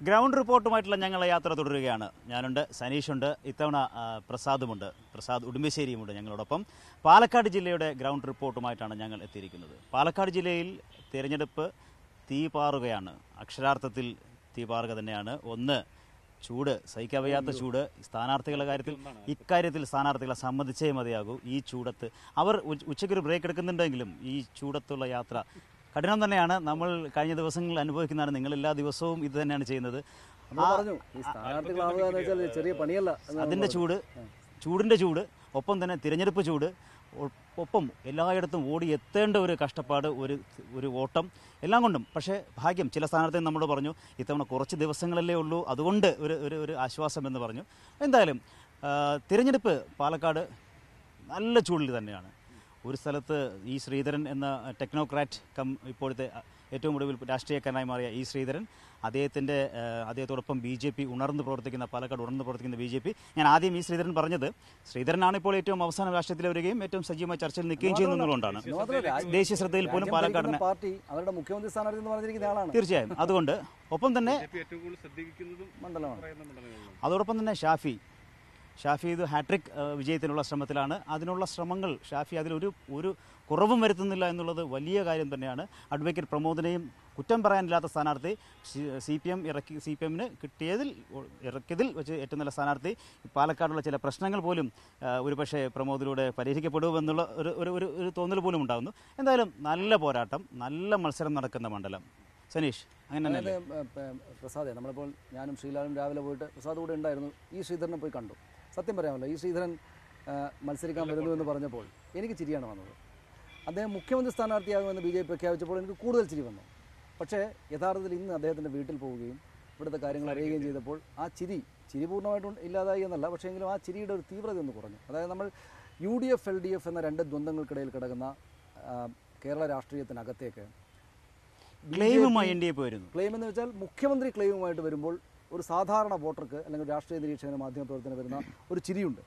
Ground റിപ്പോർട്ടുമായിട്ടുള്ള ഞങ്ങളുടെ യാത്ര തുടരുകയാണ് ഞാനുണ്ട് സനീഷുണ്ട് ഇത്തവണ ആ, പ്രസാദുമുണ്ട് പ്രസാദ് ഉടുമ്പശ്ശേരിയുമുണ്ട് ഞങ്ങളോടൊപ്പം പാലക്കാട് ജില്ലയുടെ ഗ്രൗണ്ട് റിപ്പോർട്ടുമായിട്ടാണ് ഞങ്ങൾ എത്തിയിരിക്കുന്നത് പാലക്കാട് ജില്ലയിൽ തിരഞ്ഞെടുപ്പ് തീപാറുകയാണ് അക്ഷരാർത്ഥത്തിൽ തീപാറുക തന്നെയാണ് ഒന്ന് ചൂട് സഹിക്കാൻ വയ്യാത്ത ചൂട് സ്ഥാനാർത്ഥികളുടെ കാര്യത്തിൽ ഇക്കാര്യത്തിൽ സ്ഥാനാർത്ഥികളെ സമ്മതിച്ചേ മതിയാകൂ ഈ ചൂടത്ത് അവർ ഉച്ച- ഉച്ചയ്ക്കൊരു ബ്രേക്ക് എടുക്കുന്നുണ്ടെങ്കിലും ഈ ചൂടത്തുള്ള യാത്ര കഠിനം തന്നെയാണ് നമ്മൾ കഴിഞ്ഞ ദിവസങ്ങളിൽ അനുഭവിക്കുന്നതാണ് നിങ്ങൾ എല്ലാ ദിവസവും ഇത് തന്നെയാണ് ചെയ്യുന്നത് നമ്മൾ പറഞ്ഞു ഈ സ്ഥാനാർത്ഥികളാവുക എന്ന് വെച്ചാൽ ചെറിയ പണിയല്ല എന്ന് അതിൻ്റെ ചൂട് ചൂടിൻ്റെ ചൂട് ഒപ്പം തന്നെ തിരഞ്ഞെടുപ്പ് ചൂട് ഒ- ഒപ്പം എല്ലായിടത്തും ഓടി എത്തേണ്ട ഒരു കഷ്ടപ്പാട് ഒരു ഒരു ഓട്ടം എല്ലാം കൊണ്ടും പക്ഷേ ഭാഗ്യം ചില സ്ഥാനാർത്ഥി നമ്മളോട് പറഞ്ഞു ഇത്തവണ കുറച്ച് ദിവസങ്ങളല്ലേ ഉള്ളൂ അതുകൊണ്ട് ഒരു ഒരു ഒരു ആശ്വാസം എന്ന് പറഞ്ഞു എന്തായാലും ആ, തിരഞ്ഞെടുപ്പ് പാലക്കാട് നല്ല ചൂടിൽ തന്നെയാണ് ഒരു സ്ഥലത്ത് ഈ ശ്രീധരൻ എന്ന ടെക്നോക്രാറ്റ് കം ഇപ്പോഴത്തെ അ, ഏറ്റവും ഒടുവിൽ രാഷ്ട്രീയക്കാരനായി മാറിയ ഈ ശ്രീധരൻ അദ്ദേഹത്തിൻ്റെ ആ, അദ്ദേഹത്തോടൊപ്പം ബി ജെ പി ഉണർന്ന് പ്രവർത്തിക്കുന്ന പാലക്കാട് ഉണർന്ന് പ്രവർത്തിക്കുന്ന ബി ജെ പി ഞാൻ ആദ്യം ഈ ശ്രീധരൻ പറഞ്ഞത് ശ്രീധരനാണ് ഇപ്പോൾ ഏറ്റവും അവസാന രാഷ്ട്രീയത്തിൽ വരികയും ഏറ്റവും സജീവമായ ചർച്ചയിൽ നിൽക്കുകയും ചെയ്യുന്നതുകൊണ്ടാണ് ഇത് മാത്രമല്ല, രാജ്യം- ദേശീയ ശ്രദ്ധയിൽ പോലും രാജ്യം പാലക്കാടിനെ ഭരിക്കുന്ന പാർട്ടി അവരുടെ മുഖ്യമന്ത്രി സ്ഥാനാർത്ഥി എന്ന് പറഞ്ഞിരിക്കുന്ന ആളാണ് തീർച്ചയായും അതുകൊണ്ട് ഒപ്പം തന്നെ ഏറ്റവും കൂടുതൽ ശ്രദ്ധിക്കുന്നതും മണ്ഡലമാണ് പറയുന്ന മണ്ഡലങ്ങളിലാണ് അതോടൊപ്പം തന്നെ ഷാഫി ഷാഫി ഇത് ഹാട്രിക് ഏഹ്, വിജയത്തിനുള്ള ശ്രമത്തിലാണ് അതിനുള്ള ശ്രമങ്ങൾ ഷാഫി അതിലൊരു ഒരു കുറവും വരുത്തുന്നില്ല എന്നുള്ളത് വലിയ കാര്യം തന്നെയാണ് അഡ്വക്കേറ്റ് പ്രമോദിനെയും കുറ്റം പറയാനില്ലാത്ത സ്ഥാനാർത്ഥി സി പി എം ഇറക്കി സി പി എമ്മിന് കിട്ടിയതിൽ ഒ- ഇറക്കിയതിൽ വെച്ച് ഏറ്റവും നല്ല സ്ഥാനാർത്ഥി പാലക്കാടുള്ള ചില പ്രശ്നങ്ങൾ പോലും ഏഹ്, ഒരുപക്ഷെ പ്രമോദിലൂടെ പരിഹരിക്കപ്പെടുമെന്നുള്ള ഒരു ഒരു ഒരു ഒരു തോന്നൽ പോലും ഉണ്ടാകുന്നു എന്തായാലും നല്ല പോരാട്ടം നല്ല മത്സരം നടക്കുന്ന മണ്ഡലം സനീഷ് അങ്ങനെ തന്നെ അതായത് ഏ, ഏ, പ്രസാദേ നമ്മളിപ്പോൾ ഞാനും ശ്രീലാലും രാവിലെ പോയിട്ട് പ്രസാദ് കൂടെ ഉണ്ടായിരുന്നു ഈ ശ്രീധരനെ പോയി കണ്ടു സത്യം പറയാമല്ലോ ഈ ശ്രീധരൻ ഏ, മത്സരിക്കാൻ വരുന്നു എന്ന് പറഞ്ഞപ്പോൾ എനിക്ക് ചിരിയാണ് വന്നത് അദ്ദേഹം മുഖ്യമന്ത്രി സ്ഥാനാർത്ഥിയാകുമെന്ന് ബി ജെ പി പ്രഖ്യാപിച്ചപ്പോൾ എനിക്ക് കൂടുതൽ ചിരി വന്നു പക്ഷേ യഥാർത്ഥത്തിൽ ഇന്ന് അദ്ദേഹത്തിൻ്റെ വീട്ടിൽ പോവുകയും ഇവിടുത്തെ കാര്യങ്ങൾ അറിയുകയും ചെയ്തപ്പോൾ ആ ചിരി ചിരി പൂർണ്ണമായിട്ടും ഇല്ലാതായി എന്നല്ല പക്ഷേ എങ്കിലും ആ ചിരിയുടെ ഒരു തീവ്രത ഒന്ന് കുറഞ്ഞു അതായത് നമ്മൾ U D F L D F എന്ന രണ്ട് ദ്വന്ദ്ങ്ങൾക്കിടയിൽ കിടക്കുന്ന ആ, കേരള രാഷ്ട്രീയത്തിനകത്തേക്ക് ക്ലെയിമുമായി എൻ ഡി എ വരുന്നു ക്ലെയിം എന്ന് വെച്ചാൽ മുഖ്യമന്ത്രി ക്ലെയിമുമായിട്ട് വരുമ്പോൾ ഒരു സാധാരണ വോട്ടർക്ക് അല്ലെങ്കിൽ രാഷ്ട്രീയ നിരീക്ഷകന് മാധ്യമപ്രവർത്തനം വരുന്ന ഒരു ചിരിയുണ്ട്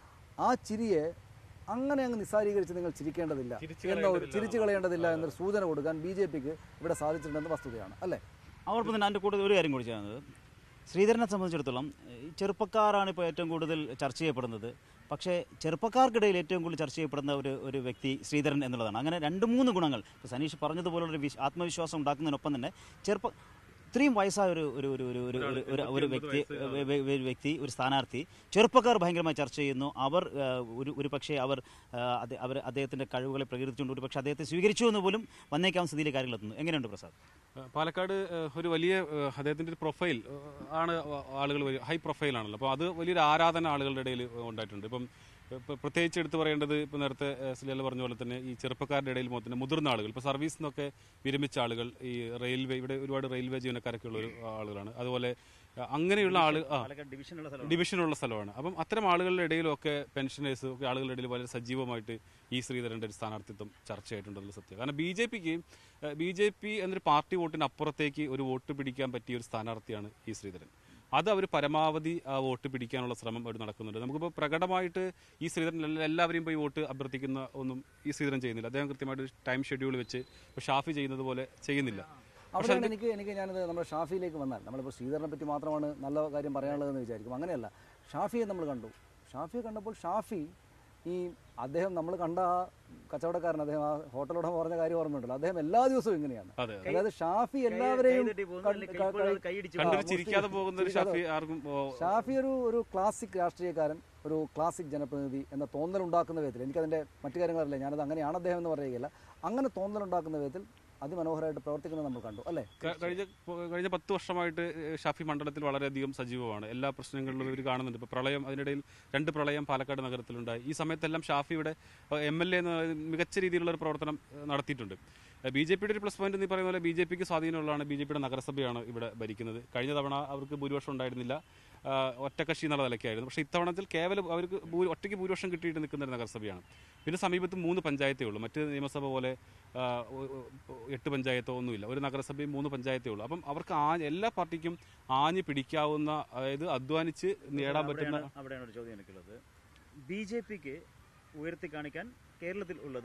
ആ ചിരിയെ അങ്ങനെ അങ്ങ് നിസ്സാരീകരിച്ച് നിങ്ങൾ ചിരിക്കേണ്ടതില്ല എന്ന ഒരു ചിരിച്ചു കളയേണ്ടതില്ല എന്നൊരു സൂചന കൊടുക്കാൻ ബി ജെ പിക്ക് ഇവിടെ സാധിച്ചിട്ടുണ്ടെന്ന് വസ്തുതയാണ് അല്ലേ അതോടൊപ്പം തന്നെ അതിൻ്റെ കൂടുതൽ ഒരു കാര്യം കൂടി ചെയ്യുന്നത് ശ്രീധരനെ സംബന്ധിച്ചിടത്തോളം ഈ ചെറുപ്പക്കാരാണ് ഇപ്പോൾ ഏറ്റവും കൂടുതൽ ചർച്ച ചെയ്യപ്പെടുന്നത് പക്ഷേ ചെറുപ്പക്കാർക്കിടയിൽ ഏറ്റവും കൂടുതൽ ചർച്ച ചെയ്യപ്പെടുന്ന ഒരു ഒരു വ്യക്തി ശ്രീധരൻ എന്നുള്ളതാണ് അങ്ങനെ രണ്ട് മൂന്ന് ഗുണങ്ങൾ ഇപ്പോൾ സനീഷ് പറഞ്ഞതുപോലുള്ള ഒരു വിശ്- ആത്മവിശ്വാസം ഉണ്ടാക്കുന്നതിനൊപ്പം തന്നെ ചെറുപ്പ ഇത്രയും വയസ്സായ ഒരു ഒരു ഒരു ഒരു ഒരു ഒരു ഒരു ഒരു വ്യക്തി വെ- വെ- വെ- വ്യക്തി ഒരു സ്ഥാനാർത്ഥി ചെറുപ്പക്കാർ ഭയങ്കരമായി ചർച്ച ചെയ്യുന്നു അവർ ആ, ഒരു ഒരു പക്ഷേ അവർ ആ, അദ്ദേ- അവർ അദ്ദേഹത്തിൻ്റെ കഴിവുകളെ പ്രകീർത്തിച്ചുകൊണ്ട് ഒരു പക്ഷേ അദ്ദേഹത്തെ സ്വീകരിച്ചു എന്ന് പോലും വന്നേക്കാവുന്ന സ്ഥിതിയിലെ കാര്യങ്ങൾ എത്തുന്നു എങ്ങനെയുണ്ട് പ്രസാദ് ഏഹ് പാലക്കാട് ഏഹ് ഒരു വലിയ ഏഹ് അദ്ദേഹത്തിന്റെ ഒരു പ്രൊഫൈൽ ഏഹ് ആണ് ആളുകൾ ഹൈ പ്രൊഫൈൽ ആണല്ലോ അപ്പോൾ അത് വലിയൊരു ആരാധന ആളുകളുടെ ഇടയിൽ ഉണ്ടായിട്ടുണ്ട് ഇപ്പം ഇപ്പം പ്രത്യേകിച്ച് എടുത്തു പറയേണ്ടത് ഇപ്പം നേരത്തെ സ്ലീല പറഞ്ഞ പോലെ തന്നെ ഈ ചെറുപ്പക്കാരുടെ ഇടയിൽ മൊത്തം തന്നെ മുതിർന്ന ആളുകൾ ഇപ്പോൾ സർവീസിൽ നിന്നൊക്കെ വിരമിച്ച ആളുകൾ ഈ റെയിൽവേ ഇവിടെ ഒരുപാട് റെയിൽവേ ജീവനക്കാരൊക്കെ ഉള്ള ഒരു ആളുകളാണ് അതുപോലെ ഏഹ് അങ്ങനെയുള്ള ആള് ആ ഡിവിഷനുള്ള ഡിവിഷനുള്ള സ്ഥലമാണ് അപ്പം അത്തരം ആളുകളുടെ ഇടയിലൊക്കെ പെൻഷനേഴ്സ് ഒക്കെ ആളുകളുടെ ഇടയിൽ വളരെ സജീവമായിട്ട് ഈ ശ്രീധരന്റെ ഒരു സ്ഥാനാർത്ഥിത്വം ചർച്ചയായിട്ടുണ്ടെന്നുള്ള സത്യം കാരണം ബി ജെ പിക്ക് ബി ജെ പി എന്നൊരു പാർട്ടി വോട്ടിന് അപ്പുറത്തേക്ക് ഒരു വോട്ട് പിടിക്കാൻ പറ്റിയ ഒരു സ്ഥാനാർത്ഥിയാണ് ഈ ശ്രീധരൻ അത് അവർ പരമാവധി ആ വോട്ട് പിടിക്കാനുള്ള ശ്രമം അവർ നടക്കുന്നുണ്ട് നമുക്കിപ്പോൾ പ്രകടമായിട്ട് ഈ ശ്രീധരൻ എല്ലാ- എല്ലാവരെയും പോയി വോട്ട് അഭ്യർത്ഥിക്കുന്ന ഒന്നും ഈ ശ്രീധരൻ ചെയ്യുന്നില്ല അദ്ദേഹം കൃത്യമായിട്ട് ടൈം ഷെഡ്യൂൾ വെച്ച് ഇപ്പോൾ ഷാഫി ചെയ്യുന്നത് പോലെ ചെയ്യുന്നില്ല അവിടെയാണ് എനിക്ക് എനിക്ക് ഞാനത് നമ്മുടെ ഷാഫിയിലേക്ക് വന്നാൽ നമ്മളിപ്പോൾ ശ്രീധരനെ പറ്റി മാത്രമാണ് നല്ല കാര്യം പറയാനുള്ളതെന്ന് വിചാരിക്കും അങ്ങനെയല്ല ഷാഫിയെ നമ്മൾ കണ്ടു ഷാഫിയെ കണ്ടപ്പോൾ ഷാഫി ഈ അദ്ദേഹം നമ്മൾ കണ്ട ആ കച്ചവടക്കാരൻ അദ്ദേഹം ആ ഹോട്ടലോടെ പറഞ്ഞ കാര്യം ഓർമ്മയുണ്ടല്ലോ അദ്ദേഹം എല്ലാ ദിവസവും ഇങ്ങനെയാണ് അതെ അതായത് ഷാഫി എല്ലാവരെയും കണ്ട് ക- ക- കണ്ടിട്ട് ചിരിക്കാതെ പോകുന്ന ഒരു ഷാഫി ആർക്കും ഓ, ഷാഫി ഒരു ഒരു ക്ലാസിക് രാഷ്ട്രീയക്കാരൻ ഒരു ക്ലാസിക് ജനപ്രതിനിധി എന്ന തോന്നലുണ്ടാക്കുന്ന വിധത്തിൽ എനിക്കതിൻ്റെ മറ്റു കാര്യങ്ങളറിയില്ല ഞാനത് അങ്ങനെയാണ് അദ്ദേഹം എന്ന് പറയുകയില്ല അങ്ങനെ തോന്നലുണ്ടാക്കുന്ന വിധത്തിൽ അതിമനോഹരമായിട്ട് പ്രവർത്തിക്കുന്നത് നമ്മൾ കണ്ടു അല്ലേ ക- കഴിഞ്ഞ കഴിഞ്ഞ പത്ത് വർഷമായിട്ട് ഷാഫി മണ്ഡലത്തിൽ വളരെയധികം സജീവമാണ് എല്ലാ പ്രശ്നങ്ങളിലും ഇവർ കാണുന്നുണ്ട് ഇപ്പോൾ പ്രളയം അതിനിടയിൽ രണ്ട് പ്രളയം പാലക്കാട് നഗരത്തിലുണ്ടായി ഈ സമയത്തെല്ലാം ഷാഫി ഇവിടെ എം എൽ എ മികച്ച രീതിയിലുള്ള ഒരു പ്രവർത്തനം ഏഹ്, നടത്തിയിട്ടുണ്ട് ബി ജെ പിയുടെ ഒരു പ്ലസ് പോയിന്റ് എന്ന് പറയുന്ന പോലെ ബി ജെ പിക്ക് സ്വാധീനമുള്ളതാണ് ബി ജെ പിയുടെ നഗരസഭയാണ് ഇവിടെ ഭരിക്കുന്നത് കഴിഞ്ഞ തവണ അവർക്ക് ഭൂരിപക്ഷം ഉണ്ടായിരുന്നില്ല ആഹ്, ഒറ്റക്കക്ഷി എന്നുള്ള നിലയ്ക്കായിരുന്നു പക്ഷേ ഇത്തവണത്തിൽ കേവലം അവർക്ക് ഭൂ- ഒറ്റയ്ക്ക് ഭൂരിപക്ഷം കിട്ടിയിട്ട് നിൽക്കുന്ന ഒരു നഗരസഭയാണ് പിന്നെ സമീപത്ത് മൂന്ന് പഞ്ചായത്തേ ഉള്ളൂ മറ്റ് നിയമസഭ പോലെ ആഹ്, ഒ- ഒ- എട്ട് പഞ്ചായത്തോ ഒന്നുമില്ല ഒരു നഗരസഭയും മൂന്ന് പഞ്ചായത്തേ ഉള്ളൂ അപ്പം അവർക്ക് ആ എല്ലാ പാർട്ടിക്കും ആഞ്ഞ് പിടിക്കാവുന്ന അതായത് അധ്വാനിച്ച് നേടാൻ പറ്റുന്ന അവിടെയാണ് ഒരു ചോദ്യം എനിക്കുള്ളത് ബി ജെ പിക്ക് ഉയർത്തി കാണിക്കാൻ കേരളത്തിൽ ഉള്ളത്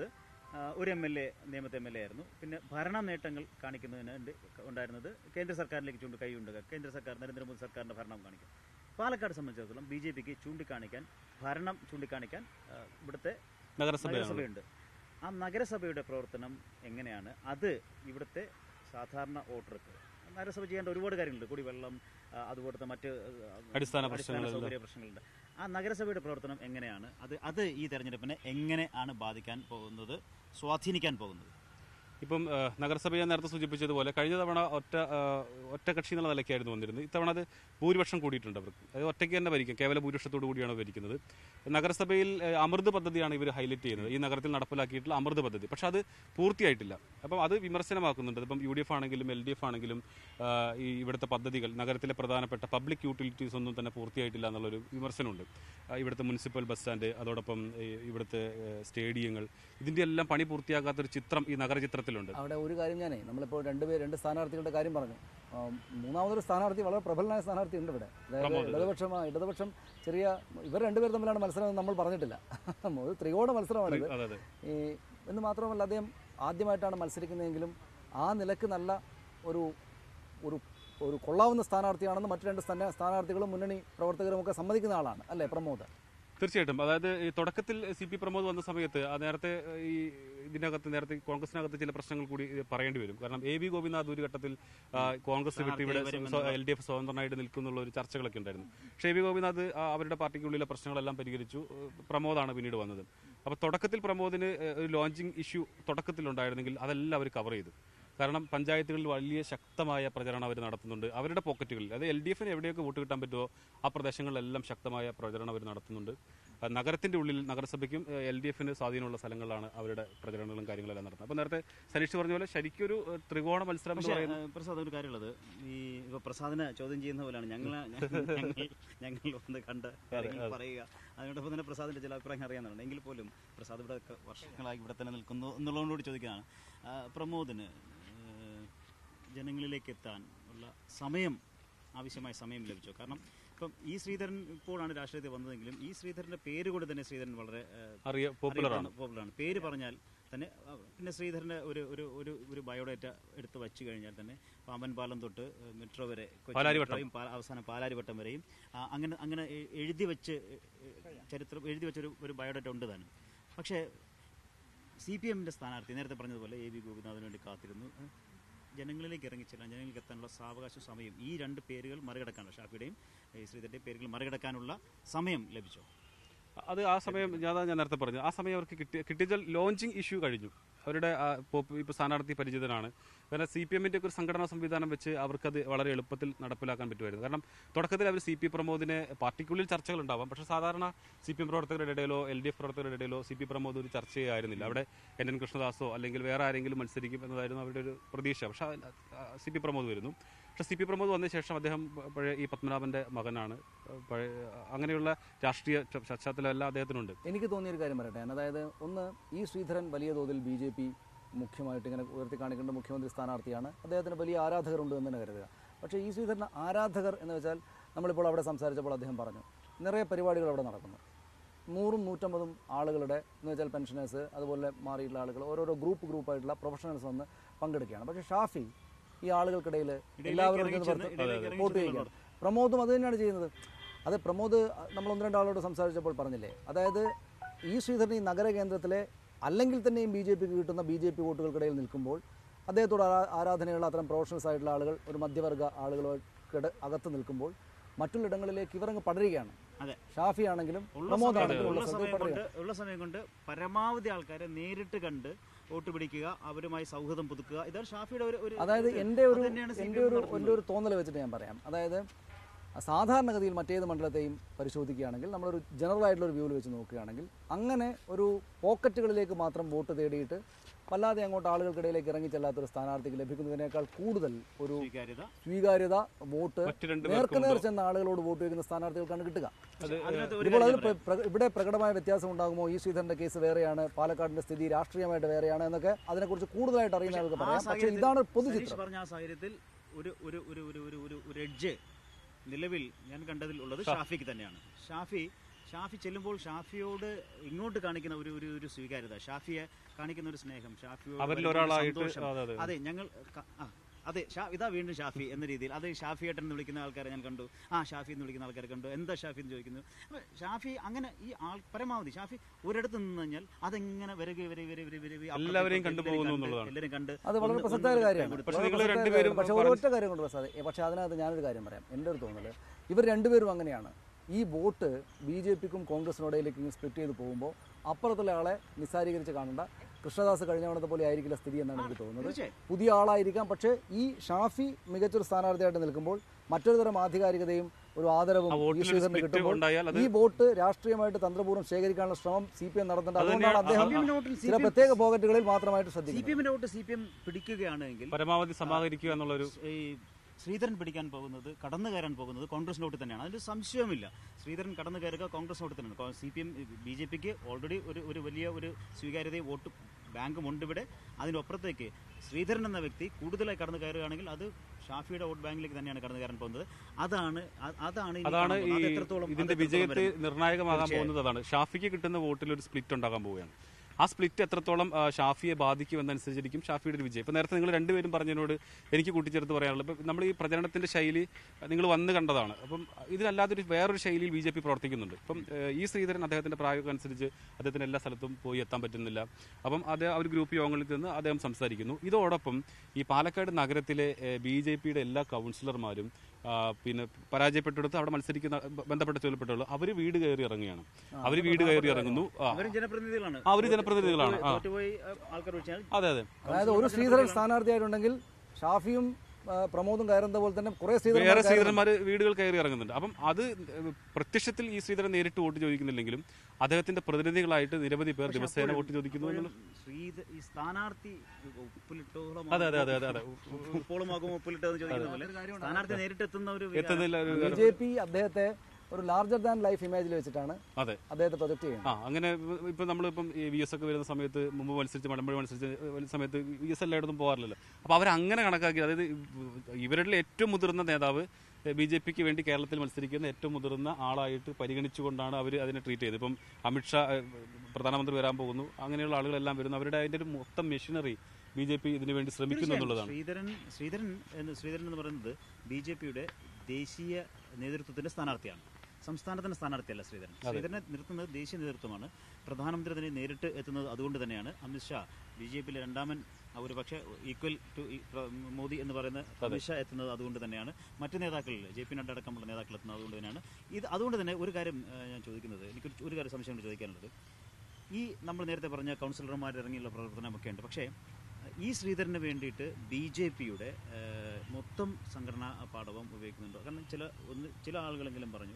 ആ, ഒരു എം എൽ എ നിയമത്തെ എം എൽ എ ആയിരുന്നു പിന്നെ ഭരണ നേട്ടങ്ങൾ കാണിക്കുന്നതിന് ഉണ്ട് ഉണ്ടായിരുന്നത് കേന്ദ്ര സർക്കാരിലേക്ക് ചൂണ്ടി കൈയുണ്ട് കേന്ദ്ര സർക്കാർ നരേന്ദ്രമോദി സർക്കാരിൻ്റെ ഭരണം കാണിക്കും പാലക്കാട് സംബന്ധിച്ചിടത്തോളം ബി ജെ പിക്ക് ചൂണ്ടിക്കാണിക്കാൻ ഭരണം ചൂണ്ടിക്കാണിക്കാൻ ആ, ഇവിടുത്തെ നഗരസഭയാണ് നഗരസഭയുണ്ട് ആ നഗരസഭയുടെ പ്രവർത്തനം എങ്ങനെയാണ് അത് ഇവിടുത്തെ സാധാരണ വോട്ടർക്ക് നഗരസഭ ചെയ്യേണ്ട ഒരുപാട് കാര്യങ്ങളുണ്ട് കുടിവെള്ളം ആ, അതുപോലത്തെ മറ്റ് ആ, അടിസ്ഥാന പ്രശ്നങ്ങളെല്ലാം. സൗകര്യ പ്രശ്നങ്ങളുണ്ട് ആ നഗരസഭയുടെ പ്രവർത്തനം എങ്ങനെയാണ് അത് അത് ഈ തെരഞ്ഞെടുപ്പിനെ എങ്ങനെ ആണ് ബാധിക്കാൻ പോകുന്നത് സ്വാധീനിക്കാൻ പോകുന്നത് ഇപ്പം ആ, നഗരസഭയെ നേരത്തെ സൂചിപ്പിച്ചതുപോലെ കഴിഞ്ഞ തവണ ഒറ്റ ആ, ഒറ്റ കക്ഷി എന്നുള്ള നിലയ്ക്കായിരുന്നു വന്നിരുന്നത് ഇത്തവണ അത് ഭൂരിപക്ഷം കൂടിയിട്ടുണ്ട് അവർക്ക് അത് ഒറ്റയ്ക്ക് തന്നെ ഭരിക്കും കേവല ഭൂരിപക്ഷത്തോടു കൂടിയാണ് ഭരിക്കുന്നത് നഗരസഭയിൽ ആ, അമൃത് പദ്ധതിയാണ് ഇവർ ഹൈലൈറ്റ് ചെയ്യുന്നത് ഈ നഗരത്തിൽ നടപ്പിലാക്കിയിട്ടുള്ള അമൃത് പദ്ധതി പക്ഷെ അത് പൂർത്തിയായിട്ടില്ല അപ്പം അത് വിമർശനമാക്കുന്നുണ്ട് ഇപ്പം യു ഡി എഫ് ആണെങ്കിലും എൽ ഡി എഫ് ആണെങ്കിലും ആ, ഈ ഇവിടുത്തെ പദ്ധതികൾ നഗരത്തിലെ പ്രധാനപ്പെട്ട പബ്ലിക് യൂട്ടിലിറ്റീസ് ഒന്നും തന്നെ പൂർത്തിയായിട്ടില്ല എന്നുള്ളൊരു വിമർശനമുണ്ട് ആ, ഇവിടുത്തെ മുനിസിപ്പൽ ബസ് സ്റ്റാൻഡ് അതോടൊപ്പം ഈ ഇവിടുത്തെ ഏ, സ്റ്റേഡിയങ്ങൾ ഇതിൻ്റെ എല്ലാം പണി പൂർത്തിയാക്കാത്തൊരു ചിത്രം ഈ നഗരചിത്രത്തിലുണ്ട് അവിടെ ഒരു കാര്യം ഞാനേ നമ്മളിപ്പോൾ രണ്ട് പേര് രണ്ട് സ്ഥാനാർത്ഥികളുടെ കാര്യം പറഞ്ഞു ആ, മൂന്നാമതൊരു സ്ഥാനാർത്ഥി വളരെ പ്രബലനായ സ്ഥാനാർത്ഥി ഉണ്ട് ഇവിടെ അതായത് പ്രമോദ്. ഇടതുപക്ഷം ആ, ഇടതുപക്ഷം ചെറിയ ഇവർ രണ്ടുപേർ തമ്മിലാണ് മത്സരം എന്ന് നമ്മൾ പറഞ്ഞിട്ടില്ല ഒരു ത്രികോണ മത്സരമാണിത് അതെ അതെ ഈ എന്ന് മാത്രമല്ല അദ്ദേഹം ആദ്യമായിട്ടാണ് മത്സരിക്കുന്നതെങ്കിലും ആ നിലക്ക് നല്ല ഒരു ഒരു ഒരു കൊള്ളാവുന്ന സ്ഥാനാർത്ഥിയാണെന്ന് മറ്റു രണ്ട് സ്ഥാന- സ്ഥാനാർത്ഥികളും മുന്നണി പ്രവർത്തകരും ഒക്കെ സമ്മതിക്കുന്ന ആളാണ് അല്ലേ പ്രമോദ് തീർച്ചയായിട്ടും അതായത് ഈ തുടക്കത്തിൽ സി പി പ്രമോദ് വന്ന സമയത്ത് ആ നേരത്തെ ഈ ഇതിനകത്ത് നേരത്തെ കോൺഗ്രസിനകത്ത് ചില പ്രശ്നങ്ങൾ കൂടി പറയേണ്ടി വരും കാരണം എ വി ഗോപിനാഥ് ഒരു ഘട്ടത്തിൽ ആ, കോൺഗ്രസ് വിട്ട് ഇവിടെ എൽ ഡി എഫ് സ്വതന്ത്രനായിട്ട് നിൽക്കുന്നുള്ള ഒരു ചർച്ചകളൊക്കെ ഉണ്ടായിരുന്നു പക്ഷേ എ വി ഗോപിനാഥ് ആ, അവരുടെ പാർട്ടിക്കുള്ളിലെ പ്രശ്നങ്ങളെല്ലാം പരിഹരിച്ചു ഏഹ്, പ്രമോദാണ് പിന്നീട് വന്നത് അപ്പോൾ തുടക്കത്തിൽ പ്രമോദിന് ഏഹ്, ഒരു ലോഞ്ചിങ് ഇഷ്യൂ തുടക്കത്തിലുണ്ടായിരുന്നെങ്കിൽ അതെല്ലാം അവർ കവർ ചെയ്തു കാരണം പഞ്ചായത്തുകളിൽ വലിയ ശക്തമായ പ്രചരണം അവർ നടത്തുന്നുണ്ട് അവരുടെ പോക്കറ്റുകളിൽ അത് എൽ ഡി എഫിന് എവിടെയൊക്കെ വോട്ട് കിട്ടാൻ പറ്റുമോ ആ പ്രദേശങ്ങളിലെല്ലാം ശക്തമായ പ്രചരണം അവർ നടത്തുന്നുണ്ട് ആ, നഗരത്തിന്റെ ഉള്ളിൽ നഗരസഭയ്ക്കും എൽ ഡി എഫിന് സ്വാധീനമുള്ള സ്ഥലങ്ങളിലാണ് അവരുടെ പ്രചരണങ്ങളും കാര്യങ്ങളെല്ലാം നടത്തുന്നത് അപ്പോൾ നേരത്തെ സനീഷ് പറഞ്ഞ പോലെ ശരിക്കും ഒരു ഏഹ്, ത്രികോണ മത്സരം എന്ന് പക്ഷേ പറയുന്നത് ഏഹ്, പ്രസാദ് ഒരു കാര്യമുള്ളത് ഈ ഇപ്പൊ പ്രസാദിനെ ചോദ്യം ചെയ്യുന്ന പോലെയാണ് ഞങ്ങൾ ഞങ്ങൾ ഞങ്ങൾ വന്ന് കണ്ട് കാര്യങ്ങൾ പറയുക അതിനോടൊപ്പം തന്നെ പ്രസാദിന്റെ ചില അഭിപ്രായങ്ങൾ അറിയാവുന്നതാണ് എങ്കിൽ പോലും പ്രസാദ് ഇവിടെ ഒക്കെ വർഷങ്ങളായി ഇവിടെ തന്നെ നിൽക്കുന്നു എന്നുള്ളതുകൊണ്ടുകൂടി ചോദിക്കുകയാണ് ആ, പ്രമോദിന് ഏഹ്, ജനങ്ങളിലേക്ക് എത്താൻ ഉള്ള സമയം ആവശ്യമായ സമയം ലഭിച്ചു കാരണം ഇപ്പം ഈ ശ്രീധരൻ ഇപ്പോഴാണ് രാഷ്ട്രീയത്തിൽ വന്നതെങ്കിലും ഈ ശ്രീധരന്റെ പേര് കൊണ്ട് തന്നെ ശ്രീധരൻ വളരെ ഏഹ്, അറിയ പോപ്പുലറാണ് പോപ്പുലറാണ് പേര് പറഞ്ഞാൽ തന്നെ ആ, പിന്നെ ശ്രീധരന്റെ ഒരു ഒരു ഒരു ഒരു ബയോഡേറ്റ എടുത്ത് വച്ചു കഴിഞ്ഞാൽ തന്നെ പാമ്പൻ പാലം തൊട്ട് ഏഹ്, മെട്രോ വരെ കൊച്ചി പാലാരിവട്ടം. മെട്രോയും പാ- അവസാനം പാലാരിവട്ടം വരെയും ആ, അങ്ങനെ അങ്ങനെ എ- എഴുതി വെച്ച് ഏഹ്, ചരിത്രം എഴുതി വെച്ചൊരു ഒരു ബയോഡേറ്റ ഉണ്ട് താനും പക്ഷേ സി പി എമ്മിന്റെ സ്ഥാനാർത്ഥി നേരത്തെ പറഞ്ഞതുപോലെ എ വി ഗോപിനാഥിന് വേണ്ടി കാത്തിരുന്നു ഏഹ്, ജനങ്ങളിലേക്ക് ഇറങ്ങിച്ചെല്ലാൻ ജനങ്ങൾക്ക് എത്താനുള്ള സാവകാശ സമയം ഈ രണ്ട് പേരുകൾ മറികടക്കാനുള്ള ഷാഫിയുടെയും ഏഹ്, ശ്രീധരന്റെയും പേരുകൾ മറികടക്കാനുള്ള സമയം ലഭിച്ചോ അത് ആ സമയം ഞാൻ ഞാൻ നേരത്തെ പറഞ്ഞു ആ സമയം അവർക്ക് കിട്ടിയ കിട്ടിയ ലോഞ്ചിങ് ഇഷ്യൂ കഴിഞ്ഞു അവരുടെ ഇപ്പോൾ സ്ഥാനാർത്ഥി പരിചിതനാണ് കാരണം സി പി എമ്മിൻ്റെ ഒക്കെ ഒരു സംഘടനാ സംവിധാനം വെച്ച് അവർക്കത് വളരെ എളുപ്പത്തിൽ നടപ്പിലാക്കാൻ പറ്റുമായിരുന്നു കാരണം തുടക്കത്തിൽ അവർ സി പി പ്രമോദിനെ പാർട്ടിക്കുള്ളിൽ ചർച്ചകൾ ഉണ്ടാവാം പക്ഷേ സാധാരണ സി പി എം പ്രവർത്തകരുടെ ഇടയിലോ എൽ ഡി എഫ് പ്രവർത്തകരുടെ ഇടയിലോ സി പി പ്രമോദ് ഒരു ചർച്ചയായിരുന്നില്ല അവിടെ എൻ എൻ കൃഷ്ണദാസോ അല്ലെങ്കിൽ വേറെ ആരെങ്കിലും മത്സരിക്കും എന്നതായിരുന്നു അവരുടെ ഒരു പ്രതീക്ഷ പക്ഷേ സി പി പ്രമോദ് വരുന്നു പക്ഷേ സി പി പ്രമോദ് വന്ന ശേഷം അദ്ദേഹം പഴയ ഈ പത്മനാഭന്റെ മകനാണ് പഴയ അങ്ങനെയുള്ള രാഷ്ട്രീയ പശ്ചാത്തലമെല്ലാം അദ്ദേഹത്തിനുണ്ട് എനിക്ക് തോന്നിയൊരു കാര്യം പറയട്ടെ ഞാൻ അതായത് ഒന്ന് ഈ ശ്രീധരൻ വലിയ തോതിൽ ബി ജെ പി മുഖ്യമായിട്ട് ഇങ്ങനെ ഉയർത്തി കാണിക്കേണ്ട മുഖ്യമന്ത്രി സ്ഥാനാർത്ഥിയാണ് അദ്ദേഹത്തിന് വലിയ ആരാധകരുണ്ട് എന്ന് തന്നെ കരുതുക പക്ഷേ ഈ ശ്രീധരൻ ആരാധകർ എന്ന് വെച്ചാൽ നമ്മളിപ്പോൾ അവിടെ സംസാരിച്ചപ്പോൾ അദ്ദേഹം പറഞ്ഞു നിറയെ പരിപാടികൾ അവിടെ നടക്കുന്നു നൂറും നൂറ്റമ്പതും ആളുകളുടെ എന്ന് വെച്ചാൽ പെൻഷനേഴ്സ് അതുപോലെ മാറിയിട്ടുള്ള ആളുകൾ ഓരോരോ ഗ്രൂപ്പ് ഗ്രൂപ്പായിട്ടുള്ള പ്രൊഫഷണൽസ് വന്ന് പങ്കെടുക്കുകയാണ് പക്ഷേ ഷാഫി ഈ ആളുകൾക്കിടയിൽ എല്ലാവരും ഇറങ്ങി ചെന്ന് ചെന്ന് പുറത്ത് ഇടയിലേക്ക് ഇറങ്ങി വോട്ട് ചെന്ന് ചെയ്യുകയാണ് പ്രമോദും അത് തന്നെയാണ് ചെയ്യുന്നത് അത് പ്രമോദ് നമ്മൾ ഒന്ന് രണ്ടാളോട് സംസാരിച്ചപ്പോൾ പറഞ്ഞില്ലേ അതായത് ഈ ശ്രീധരൻ ഈ നഗരകേന്ദ്രത്തിലെ അല്ലെങ്കിൽ തന്നെയും ബി ജെ പിക്ക് കിട്ടുന്ന ബി ജെ പി വോട്ടുകൾക്കിടയിൽ നിൽക്കുമ്പോൾ അദ്ദേഹത്തോട് ആരാ- ആരാധനയുള്ള അത്തരം പ്രൊഫഷണൽസ് ആയിട്ടുള്ള ആളുകൾ ഒരു മധ്യവർഗ ആളുകളോട് അകത്ത് നിൽക്കുമ്പോൾ മറ്റുള്ള ഇടങ്ങളിലേക്ക് ഇവരങ്ങ് പടരുകയാണ് അതെ ഷാഫി ആണെങ്കിലും ഉള്ള പ്രമോദ് സമയം ആണെങ്കിലും ഉള്ള ഉള്ള സമയം സ്ഥലത്ത് കൊണ്ട് പടരുക ഉള്ള സമയം കൊണ്ട് പരമാവധി ആൾക്കാരെ നേരിട്ട് കണ്ട് വോട്ട് പിടിക്കുക അവരുമായി സൗഹൃദം പുതുക്കുക ഇതാണ് ഷാഫിയുടെ ഒരു ഒരു അതായത് ഒരു- എൻ്റെ ഒരു അത് തന്നെയാണ് CPM എൻ്റെ ഒരു നടത്തുന്നത്. എൻ്റെ ഒരു തോന്നൽ വെച്ചിട്ട് ഞാൻ പറയാം അതായത് സാധാരണഗതിയിൽ മറ്റേത് മണ്ഡലത്തെയും പരിശോധിക്കുകയാണെങ്കിൽ നമ്മളൊരു ജനറൽ ആയിട്ടുള്ള ഒരു വ്യൂവിൽ വെച്ച് നോക്കുകയാണെങ്കിൽ അങ്ങനെ ഒരു പോക്കറ്റുകളിലേക്ക് മാത്രം വോട്ട് തേടിയിട്ട് വല്ലാതെ അങ്ങോട്ട് ആളുകൾക്കിടയിലേക്ക് ഇറങ്ങിച്ചെല്ലാത്തൊരു സ്ഥാനാർത്ഥിക്ക് ലഭിക്കുന്നതിനേക്കാൾ കൂടുതൽ ഒരു സ്വീകാര്യത സ്വീകാര്യത വോട്ട് മറ്റു രണ്ട് നേർക്കുനേർ പേർക്കുണ്ടോ? ചെന്ന ആളുകളോട് വോട്ട് ചെയ്യുന്ന സ്ഥാനാർത്ഥികൾക്കാണ് കിട്ടുക അത് അതിനകത്ത് ഒരു ഇപ്പോൾ കാര്യം അതിൽ പ്ര- പ്ര- ഇവിടെ പ്രകടമായ വ്യത്യാസം ഉണ്ടാകുമോ ഈ ശ്രീധരന്റെ കേസ് വേറെയാണ് പാലക്കാടിന്റെ സ്ഥിതി രാഷ്ട്രീയമായിട്ട് വേറെയാണ് എന്നൊക്കെ അതിനെക്കുറിച്ച് കൂടുതലായിട്ട് അറിയുന്ന ആൾക്ക് ആ പറയാം പക്ഷേ സാഹചര്യത്തിൽ ഇതാണ് സതീഷ് പൊതുചിത്രം പറഞ്ഞ ആ സാഹചര്യത്തിൽ ഒരു ഒരു ഒരു ഒരു ഒരു ഒരു ഒരു എഡ്ജ് നിലവിൽ ഞാൻ കണ്ടതിൽ ഉള്ളത് ഷാഫിക്ക് തന്നെയാണ് ഷാഫി ഷാഫി ചെല്ലുമ്പോൾ ഷാഫിയോട് ഇങ്ങോട്ട് കാണിക്കുന്ന ഒരു ഒരു ഒരു സ്വീകാര്യത ഷാഫിയെ കാണിക്കുന്ന ഒരു സ്നേഹം ഷാഫിയോട് അവരിൽ വരുന്ന ഒരു ഒരാളായിട്ട് സന്തോഷം. അതെ അതെ അതെ ഞങ്ങൾ ക- ആ, അതെ ഷാ ഇതാ വീണ്ടും ഷാഫി എന്ന രീതിയിൽ അത് ഷാഫി ഏട്ടൻ എന്ന് വിളിക്കുന്ന ആൾക്കാരെ ഞാൻ കണ്ടു ആ ഷാഫി എന്ന് വിളിക്കുന്ന ആൾക്കാരെ കണ്ടു എന്താ ഷാഫി എന്ന് ചോദിക്കുന്നു അപ്പൊ ഷാഫി അങ്ങനെ ഈ ആൾ പരമാവധി ഷാഫി ഒരിടത്ത് നിന്ന് കഴിഞ്ഞാൽ അതെങ്ങനെ വരിക വരിക വരിക വരിക വരിക അപ്പുറത്തേക്ക് എല്ലാവരെയും ഇപ്പുറത്തേക്ക് കണ്ടുപോകുന്നു കണ്ട് എന്നുള്ളതാണ്. എല്ലാവരെയും കണ്ട് അത് വളരെ ഒന്ന് പ്രസക്തമായ ഒരു ഒന്ന് കാര്യമാണ് കൊടുത്തു. പക്ഷേ വളരെ നിങ്ങൾ പ്രസക്തമായ രണ്ടുപേരും കാര്യം. പക്ഷേ പറഞ്ഞ- ഒരൊറ്റ കാര്യം കൊണ്ട് പ്രസാദ് ഏ, പക്ഷേ അതിനകത്ത് ഞാനൊരു കാര്യം പറയാം എൻ്റെ ഒരു തോന്നൽ ഇവർ രണ്ടുപേരും അങ്ങനെയാണ് ഈ വോട്ട് ബി ജെ പിക്കും കോൺഗ്രസിനോടയിലേക്ക് സ്പ്ലിറ്റ് ചെയ്ത് പോകുമ്പോൾ അപ്പുറത്തുള്ള ആളെ നിസ്സാരീകരിച്ച് കാണേണ്ട കൃഷ്ണദാസ് കഴിഞ്ഞ തവണത്തെ പോലെ ആയിരിക്കില്ല സ്ഥിതി എന്നാണ് എനിക്ക് തോന്നുന്നത് തീർച്ചയായും. പുതിയ ആളായിരിക്കാം പക്ഷേ ഈ ഷാഫി മികച്ചൊരു സ്ഥാനാർത്ഥിയായിട്ട് നിൽക്കുമ്പോൾ മറ്റൊരു തരം ആധികാരികതയും ഒരു ആദരവും ആ ഈ വോട്ടിൽ ഒരു ശ്രീധരന് split കിട്ടുമ്പോൾ ഉണ്ടായാൽ അത് ഈ വോട്ട് രാഷ്ട്രീയമായിട്ട് തന്ത്രപൂർവ്വം ശേഖരിക്കാനുള്ള ശ്രമം സി പി എം നടത്തേണ്ടത് അത് അതുകൊണ്ടാണ് തന്നെയാണ് അദ്ദേഹം CPM നോട്ടിൽ ചില CPM പ്രത്യേക പോക്കറ്റുകളിൽ മാത്രമായിട്ട് സി ശ്രദ്ധിക്കുന്നത് പി എമ്മിന്റെ വോട്ട് സി പി എം പിടിക്കുകയാണെങ്കിൽ പരമാവധി സമാഹരിക്കുക എന്നുള്ളൊരു ഈ ശ്രീധരൻ പിടിക്കാൻ പോകുന്നത് കടന്നു കയറാൻ പോകുന്നത് കോൺഗ്രസ് നോട്ട് തന്നെയാണ് അതിൽ സംശയമില്ല ശ്രീധരൻ കടന്നു കയറുക കോൺഗ്രസ് നോട്ട് തന്നെയാണ് C P M B J പിക്ക് ഓൾറെഡി ഒരു ഒരു വലിയ ഒരു സ്വീകാര്യതയും വോട്ട് ബാങ്കും ഉണ്ട് ഇവിടെ അതിനപ്പുറത്തേക്ക് ശ്രീധരൻ എന്ന വ്യക്തി കൂടുതലായി കടന്നു കയറുകയാണെങ്കിൽ അത് ഷാഫിയുടെ വോട്ട് ബാങ്കിലേക്ക് തന്നെയാണ് കടന്നു കയറാൻ പോകുന്നത് അതാണ് അ- അതാണ് ഇനി അതാണ് കാണാൻ ഈ പോകുന്നത്. അത് എത്രത്തോളം അത് ഇതിന്റെ എത്രത്തോളം വിജയത്തിൽ വരും? നിർണായകമാകാൻ തീർച്ചയായും. പോകുന്നത് അതാണ് ഷാഫിക്ക് കിട്ടുന്ന വോട്ടിൽ ഒരു സ്പ്ലിറ്റ് ഉണ്ടാകാൻ പോവുകയാണ് ആ സ്പ്ലിറ്റ് എത്രത്തോളം ആ, ഷാഫിയെ ബാധിക്കുമെന്നനുസരിച്ചിരിക്കും ഷാഫിയുടെ ഒരു വിജയം ഇപ്പൊ നേരത്തെ നിങ്ങൾ രണ്ടുപേരും പറഞ്ഞതിനോട് എനിക്ക് കൂട്ടിച്ചേർത്ത് പറയാനുള്ളത് ഇപ്പൊ നമ്മൾ ഈ പ്രചരണത്തിന്റെ ശൈലി നിങ്ങൾ വന്ന് കണ്ടതാണ് അപ്പം ഇതിനല്ലാതൊരു വേറൊരു ശൈലിയിൽ ബി ജെ പി പ്രവർത്തിക്കുന്നുണ്ട് ഇപ്പം ഏഹ്, ഈ ശ്രീധരൻ അദ്ദേഹത്തിന്റെ പ്രായം അനുസരിച്ച് അദ്ദേഹത്തിന് എല്ലാ സ്ഥലത്തും പോയി എത്താൻ പറ്റുന്നില്ല അപ്പം അത് ആ ഒരു ഗ്രൂപ്പ് യോഗങ്ങളിൽ നിന്ന് അദ്ദേഹം സംസാരിക്കുന്നു ഇതോടൊപ്പം ഈ പാലക്കാട് നഗരത്തിലെ ബി ജെ പിയുടെ എല്ലാ കൗൺസിലർമാരും ആ, പിന്നെ പരാജയപ്പെട്ടെടുത്ത് അവിടെ മത്സരിക്കുന്ന ബ- ബന്ധപ്പെട്ട ചൊല്ലപ്പെട്ടുള്ളൂ അവർ വീട് കയറി ഇറങ്ങുകയാണ് അവർ വീട് കയറി ഇറങ്ങുന്നു ആ, അവരും ജനപ്രതിനിധികളാണ് ആ, അവര് ജനപ്രതിനിധികളാണ്. ആ. തോറ്റുപോയി ആ, ആൾക്കാർ വിളിച്ചാൽ അതെ അതെ അതായത് ഒരു ശ്രീധരൻ സ്ഥാനാർത്ഥിയായിട്ടുണ്ടെങ്കിൽ ഷാഫിയും ആ, പ്രമോദും കയറുന്ന പോലെ തന്നെ കുറെ വേറെ ശ്രീധരൻ ശ്രീധരന്മാർ വീടുകൾ കയറി ഇറങ്ങുന്നുണ്ട് അപ്പം അത് പ്രത്യക്ഷത്തിൽ ഈ ശ്രീധരൻ നേരിട്ട് വോട്ട് ചോദിക്കുന്നില്ലെങ്കിലും അദ്ദേഹത്തിന്റെ പ്രതിനിധികളായിട്ട് നിരവധി പേർ ദിവസേന വോട്ട് ചോദിക്കുന്നു എന്നുള്ളത് ശ്രീധ ഈ സ്ഥാനാർത്ഥി ഉപ്പിലിട്ടോളം അതെ അതെ അതെ അതെ അതെ ഉപ്പോളുമാകും ഉപ്പിലിട്ടോ എന്ന് ചോദിക്കുന്ന പോലെ സ്ഥാനാർത്ഥി നേരിട്ട് എത്തുന്ന ഒരു എത്തുന്നില്ല ഒരു ബി ജെ പി അദ്ദേഹത്തെ ഒരു ലാർജർ ദാൻ ലൈഫ് ഇമേജിൽ വെച്ചിട്ടാണ് അതെ അദ്ദേഹത്തെ പ്രൊജക്ട് ചെയ്യുന്നത് ആ അങ്ങനെ ഇപ്പം നമ്മളിപ്പം ഈ വി എസ് ഒക്കെ വരുന്ന സമയത്ത് മുമ്പ് മത്സരിച്ച് മലമ്പുഴ മത്സരിച്ച് വരുന്ന സമയത്ത് വി എസ് എല്ലായിടത്തും പോകാറില്ലല്ലോ അപ്പോൾ അവരങ്ങനെ കണക്കാക്കി അതായത് ഇവരുടെ ഏറ്റവും മുതിർന്ന നേതാവ് ബി ജെ പിക്ക് വേണ്ടി കേരളത്തിൽ മത്സരിക്കുന്ന ഏറ്റവും മുതിർന്ന ആളായിട്ട് പരിഗണിച്ചുകൊണ്ടാണ് അവർ അതിനെ ട്രീറ്റ് ചെയ്തത് ഇപ്പം അമിത്ഷാ ഏഹ്, പ്രധാനമന്ത്രി വരാൻ പോകുന്നു അങ്ങനെയുള്ള ആളുകളെല്ലാം വരുന്നു അവരുടെ അതിൻ്റെ ഒരു മൊത്തം മെഷീനറി ബി ജെ പി ഇതിനു വേണ്ടി ശ്രമിക്കുന്നു എന്നുള്ളതാണ് ശ്രീധരൻ ശ്രീധരൻ എന്ന് ശ്രീധരൻ എന്ന് പറയുന്നത് ബി ജെ പിയുടെ ദേശീയ നേതൃത്വത്തിന്റെ സ്ഥാനാർത്ഥിയാണ് സംസ്ഥാനത്തിന്റെ സ്ഥാനാർത്ഥിയല്ല ശ്രീധരൻ ശ്രീധരനെ നിർത്തുന്നത് ദേശീയ നേതൃത്വമാണ് പ്രധാനമന്ത്രി തന്നെ നേരിട്ട് എത്തുന്നത് അതുകൊണ്ട് തന്നെയാണ് അമിത്ഷാ ബി ജെ പിയിലെ രണ്ടാമൻ ഒരു പക്ഷേ ഈക്വൽ ടു മോദി എന്ന് പറയുന്ന അമിത്ഷാ എത്തുന്നത് അതുകൊണ്ട് തന്നെയാണ് മറ്റ് നേതാക്കളിൽ ജെ പി നഡ്ഡ അടക്കമുള്ള നേതാക്കൾ എത്തുന്നത് അതുകൊണ്ട് തന്നെയാണ് ഇത് അതുകൊണ്ട് തന്നെ ഒരു കാര്യം ഏഹ്, ഞാൻ ചോദിക്കുന്നത് എനിക്ക് ഒരു കാര്യം സംശയം കൊണ്ട് ചോദിക്കാനുള്ളത് ഈ നമ്മൾ നേരത്തെ പറഞ്ഞ കൗൺസിലർമാർ ഇറങ്ങിയുള്ള പ്രവർത്തനമൊക്കെ ഉണ്ട് പക്ഷേ ഈ ശ്രീധരന് വേണ്ടിയിട്ട് ബി ജെ പിയുടെ മൊത്തം സംഘടനാ പാഠവും ഉപയോഗിക്കുന്നുണ്ടോ കാരണം ചില ഒന്ന് ചില ആളുകളെങ്കിലും പറഞ്ഞു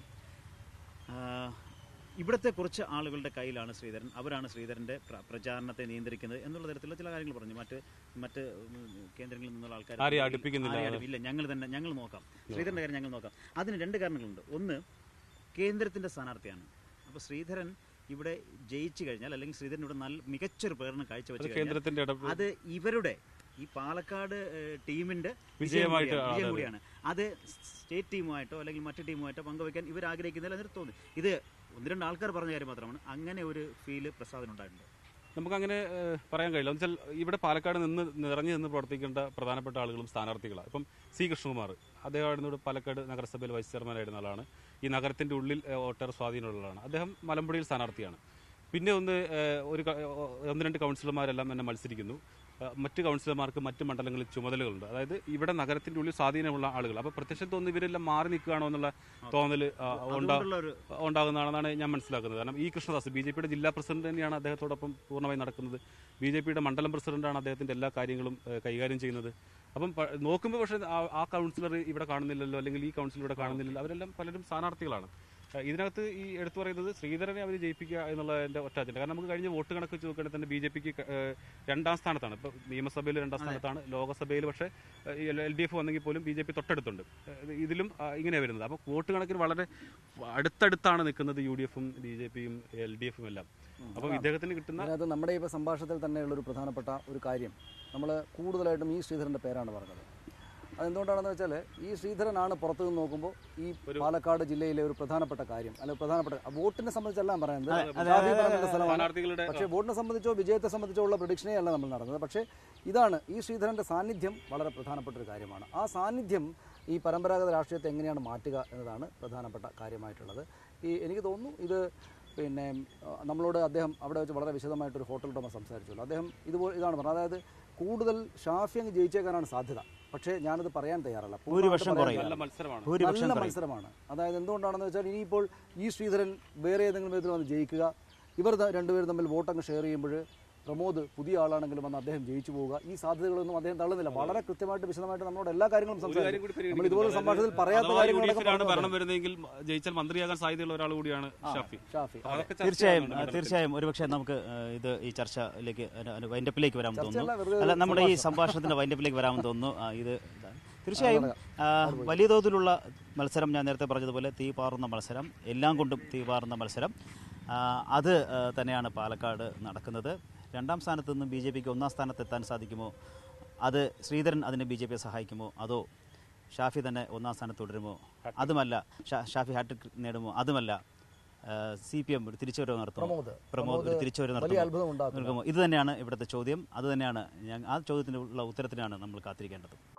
ആ, ഇവിടുത്തെ കുറച്ച് ആളുകളുടെ കയ്യിലാണ് ശ്രീധരൻ അവരാണ് ശ്രീധരന്റെ പ്ര- പ്രചാരണത്തെ നിയന്ത്രിക്കുന്നത് എന്നുള്ള തരത്തിലുള്ള ചില കാര്യങ്ങൾ പറഞ്ഞു മറ്റ് മറ്റ് ഉം, കേന്ദ്രങ്ങളിൽ നിന്നുള്ള ആൾക്കാർ ആരെയും അടുപ്പിക്കുന്നില്ല. ആരെയും അടുപ്പി- ഇല്ല ഞങ്ങൾ തന്നെ ഞങ്ങൾ നോക്കാം ശ്രീധരന്റെ കാര്യം ഞങ്ങൾ നോക്കാം അതിന് രണ്ട് കാരണങ്ങളുണ്ട് ഒന്ന് കേന്ദ്രത്തിന്റെ സ്ഥാനാർത്ഥിയാണ് അപ്പോൾ ശ്രീധരൻ ഇവിടെ ജയിച്ചു കഴിഞ്ഞാൽ അല്ലെങ്കിൽ ശ്രീധരൻ ഇവിടെ നല്ല മികച്ചൊരു പ്രകടനം കാഴ്ചവെച്ച് അത് കഴിഞ്ഞാൽ കേന്ദ്രത്തിന്റെ ഇടപെടൽ അത് ഇവരുടെ ഈ പാലക്കാട് ഏഹ്, ടീമിന്റെ വിജയം വിജയമായിട്ട് കൂടിയാണ്. അതെ, വിജയം അതെ. കൂടിയാണ് അത് സ്റ്റേറ്റ് ടീമുമായിട്ടോ അല്ലെങ്കിൽ മറ്റു ടീമുമായിട്ടോ പങ്കുവയ്ക്കാൻ ഇവർ ആഗ്രഹിക്കുന്നില്ല എന്നൊരു തോന്നി ഇത് ഒന്ന് രണ്ട് ആൾക്കാർ പറഞ്ഞ കാര്യം മാത്രമാണ് അങ്ങനെ ഒരു ഫീല് പ്രസാദിനുണ്ടായിട്ടുണ്ട് നമുക്കങ്ങനെ ഏഹ്, പറയാൻ കഴിയില്ല എന്ന് വെച്ചാൽ ഇവിടെ പാലക്കാട് നിന്ന് നിറഞ്ഞു നിന്ന് പ്രവർത്തിക്കേണ്ട പ്രധാനപ്പെട്ട ആളുകളും സ്ഥാനാർത്ഥികളാണ് ഇപ്പം സി കൃഷ്ണകുമാർ അദ്ദേഹമായിരുന്നു ഇവിടെ പാലക്കാട് നഗരസഭയിൽ വൈസ് ചെയർമാനായിരുന്ന ആളാണ് ഈ നഗരത്തിന്റെ ഉള്ളിൽ ഏഹ്, ഒട്ടേറെ സ്വാധീനമുള്ള ആളാണ് അദ്ദേഹം മലമ്പുഴയിൽ സ്ഥാനാർത്ഥിയാണ് പിന്നെ ഒന്ന് ഏഹ്, ഒരു ക- ഒന്ന് രണ്ട് കൗൺസിലർമാരെല്ലാം തന്നെ മത്സരിക്കുന്നു ഏഹ്, മറ്റ് കൗൺസിലർമാർക്ക് മറ്റ് മണ്ഡലങ്ങളിൽ ചുമതലകളുണ്ട് അതായത് ഇവിടെ നഗരത്തിന്റെ ഉള്ളിൽ സ്വാധീനമുള്ള ആളുകൾ അപ്പോൾ പ്രത്യക്ഷത്തിൽ തോന്നുന്നു ഇവരെല്ലാം മാറി നിൽക്കുകയാണോ എന്നുള്ള തോന്നൽ ഉണ്ടാകും അതുകൊണ്ടുള്ള ഒരു ഉണ്ടാകുന്നതാണെന്നാണ് ഞാൻ മനസ്സിലാക്കുന്നത് കാരണം ഈ കൃഷ്ണദാസ് ബി ജെ പിയുടെ ജില്ലാ പ്രസിഡന്റ് തന്നെയാണ് അദ്ദേഹത്തോടൊപ്പം പൂർണ്ണമായി നടക്കുന്നത് ബി ജെ പിയുടെ മണ്ഡലം പ്രസിഡന്റാണ് അദ്ദേഹത്തിന്റെ എല്ലാ കാര്യങ്ങളും ഏഹ്, കൈകാര്യം ചെയ്യുന്നത് അപ്പം പ- നോക്കുമ്പോൾ പക്ഷേ ആ- ആ കൗൺസിലർ ഇവിടെ കാണുന്നില്ലല്ലോ അല്ലെങ്കിൽ ഈ കൗൺസിലർ ഇവിടെ കാണുന്നില്ലല്ലോ അവരെല്ലാം പലരും സ്ഥാനാർത്ഥികളാണ് ഏഹ്, ഇതിനകത്ത് ഈ എടുത്തു പറയുന്നത് ശ്രീധരനെ അവർ ജയിപ്പിക്കുക എന്നുള്ളതിന്റെ ഒറ്റ അജണ്ട കാരണം നമുക്ക് കഴിഞ്ഞ വോട്ട് കണക്ക് വെച്ച് നോക്കുകയാണെങ്കിൽ തന്നെ ബി ജെ പിക്ക് രണ്ടാം സ്ഥാനത്താണ് ഇപ്പോൾ നിയമസഭയിൽ രണ്ടാം സ്ഥാനത്താണ് ലോകസഭയിൽ പക്ഷേ എൽ ഡി എഫ് വന്നെങ്കിൽ പോലും ബി ജെ പി തൊട്ടടുത്തുണ്ട് ഏഹ്, ഇതിലും ആ, ഇങ്ങനെ വരുന്നത് അപ്പോൾ വോട്ട് കണക്കിന് വളരെ അടുത്തടുത്താണ് നിൽക്കുന്നത് യു ഡി എഫും ബി ജെ പിയും എൽ ഡി എഫും എല്ലാം അപ്പോൾ ഇദ്ദേഹത്തിന് കിട്ടുന്ന അതിനകത്ത് നമ്മുടെ ഇപ്പോൾ സംഭാഷണത്തിൽ തന്നെയുള്ള ഒരു പ്രധാനപ്പെട്ട ഒരു കാര്യം നമ്മൾ കൂടുതലായിട്ടും ഈ ശ്രീധരൻ്റെ പേരാണ് പറഞ്ഞത് അതെന്തുകൊണ്ടാണെന്ന് വെച്ചാൽ ഈ ശ്രീധരനാണ് പുറത്തു നിന്ന് നോക്കുമ്പോൾ ഈ പാലക്കാട് ജില്ലയിലെ ഒരു പ്രധാനപ്പെട്ട കാര്യം അല്ലെങ്കിൽ പ്രധാനപ്പെട്ട ആ വോട്ടിനെ സംബന്ധിച്ചെല്ലാം പറയുന്നത് ഷാഫി പറമ്പിലിന്റെ സ്ഥലമാണ് സ്ഥാനാർത്ഥികളുടെ പക്ഷേ വോട്ടിനെ സംബന്ധിച്ചോ വിജയത്തെ സംബന്ധിച്ചോ ഉള്ള പ്രഡിക്ഷനേ അല്ല നമ്മൾ നടന്നത് പക്ഷേ ഇതാണ് ഈ ശ്രീധരൻ്റെ സാന്നിധ്യം വളരെ പ്രധാനപ്പെട്ട ഒരു കാര്യമാണ് ആ സാന്നിധ്യം ഈ പരമ്പരാഗത രാഷ്ട്രീയത്തെ എങ്ങനെയാണ് മാറ്റുക എന്നതാണ് പ്രധാനപ്പെട്ട കാര്യമായിട്ടുള്ളത് ഈ എനിക്ക് തോന്നുന്നു ഇത് പിന്നെ ആ, നമ്മളോട് അദ്ദേഹം അവിടെ വെച്ച് വളരെ വിശദമായിട്ടൊരു ഹോട്ടൽ ഉടമ സംസാരിച്ചുള്ളൂ അദ്ദേഹം ഇതുപോലെ ഇതാണ് പറഞ്ഞത് അതായത് കൂടുതൽ ഷാഫി അങ്ങ് ജയിച്ചേക്കാനാണ് സാധ്യത പക്ഷേ ഞാനത് പറയാൻ തയ്യാറല്ല ഭൂരിപക്ഷം പൂർണ്ണമായിട്ട് കുറയും. പറയാൻ നല്ല മത്സരമാണ് ഭൂരിപക്ഷം നല്ല കുറയും. മത്സരമാണ് അതായത് എന്തുകൊണ്ടാണെന്ന് വെച്ചാൽ ഇനിയിപ്പോൾ ഈ ശ്രീധരൻ വേറെ ഏതെങ്കിലും വിധത്തിൽ വന്ന് ജയിക്കുക ഇവർ ത- രണ്ടുപേരും തമ്മിൽ വോട്ടങ്ങ് ഷെയർ ചെയ്യുമ്പോൾ പ്രമോദ് പുതിയ ആളാണെങ്കിലും വന്ന് അദ്ദേഹം ജയിച്ചു പോവുക ഈ സാധ്യതകളൊന്നും അദ്ദേഹം തള്ളുന്നില്ല വളരെ കൃത്യമായിട്ട് വിശദമായിട്ട് നമ്മളോട് എല്ലാ കാര്യങ്ങളും ഒരു കാര്യം സംസാരിക്കും കൂടി നമ്മൾ ഇതുപോലെ സംഭാഷണത്തിൽ പറയാത്ത അഥവാ യു ഡി കാര്യങ്ങളൊക്കെ എഫിലാണ് പറഞ്ഞു ഭരണം വരുന്നതെങ്കിൽ ജയിച്ചാൽ മന്ത്രിയാകാൻ സാധ്യതയുള്ള ഒരാൾ കൂടിയാണ് ഷാഫി ഷാഫി അതൊക്കെ ചർച്ച തീർച്ചയായും ചെയ്യാനുണ്ട് ആ, മണ്ഡലത്തിൽ. തീർച്ചയായും ഒരുപക്ഷെ നമുക്ക് ആ, ഇത് ഈ ചർച്ചയിലേക്ക് വൈൻഡപ്പിലേക്ക് വരാൻ ചർച്ചയല്ല, തോന്നുന്നു വെറുതെ അല്ല ഒരു നമ്മുടെ ഈ സംഭാഷണത്തിന്റെ വൈൻഡപ്പിലേക്ക് വരാമെന്ന് തോന്നുന്നു ആ, ഇത് ഇതാണ്. തീർച്ചയായും ആ, വലിയ തോതിലുള്ള മത്സരം ഞാൻ നേരത്തെ പറഞ്ഞതുപോലെ തീ പാറുന്ന മത്സരം എല്ലാം കൊണ്ടും തീ പാറുന്ന മത്സരം ആ, അത് ആ, തന്നെയാണ് പാലക്കാട് നടക്കുന്നത് രണ്ടാം സ്ഥാനത്ത് നിന്നും ബി ജെ പിക്ക് ഒന്നാം സ്ഥാനത്ത് എത്താൻ സാധിക്കുമോ അത് ശ്രീധരൻ അതിന് ബി ജെ പിയെ സഹായിക്കുമോ അതോ ഷാഫി തന്നെ ഒന്നാം സ്ഥാനത്ത് തുടരുമോ അതുമല്ല ഷാ- ഷാഫി ഹാട്രിക് നേടുമോ അതുമല്ല സി പി എം ഒരു തിരിച്ചുവരവ് നടത്തുമോ പ്രമോദ്. പ്രമോദ് ഒരു പ്രമോദ് തിരിച്ചുവരവ് വലിയ നടത്തുമോ അത്ഭുതം ഉണ്ടാക്കും നൽകുമോ ഇത് തന്നെയാണ് ഇവിടുത്തെ ചോദ്യം അത് തന്നെയാണ് ഞാൻ ആ ചോദ്യത്തിനുള്ള ഉത്തരത്തിനാണ് നമ്മൾ കാത്തിരിക്കേണ്ടത്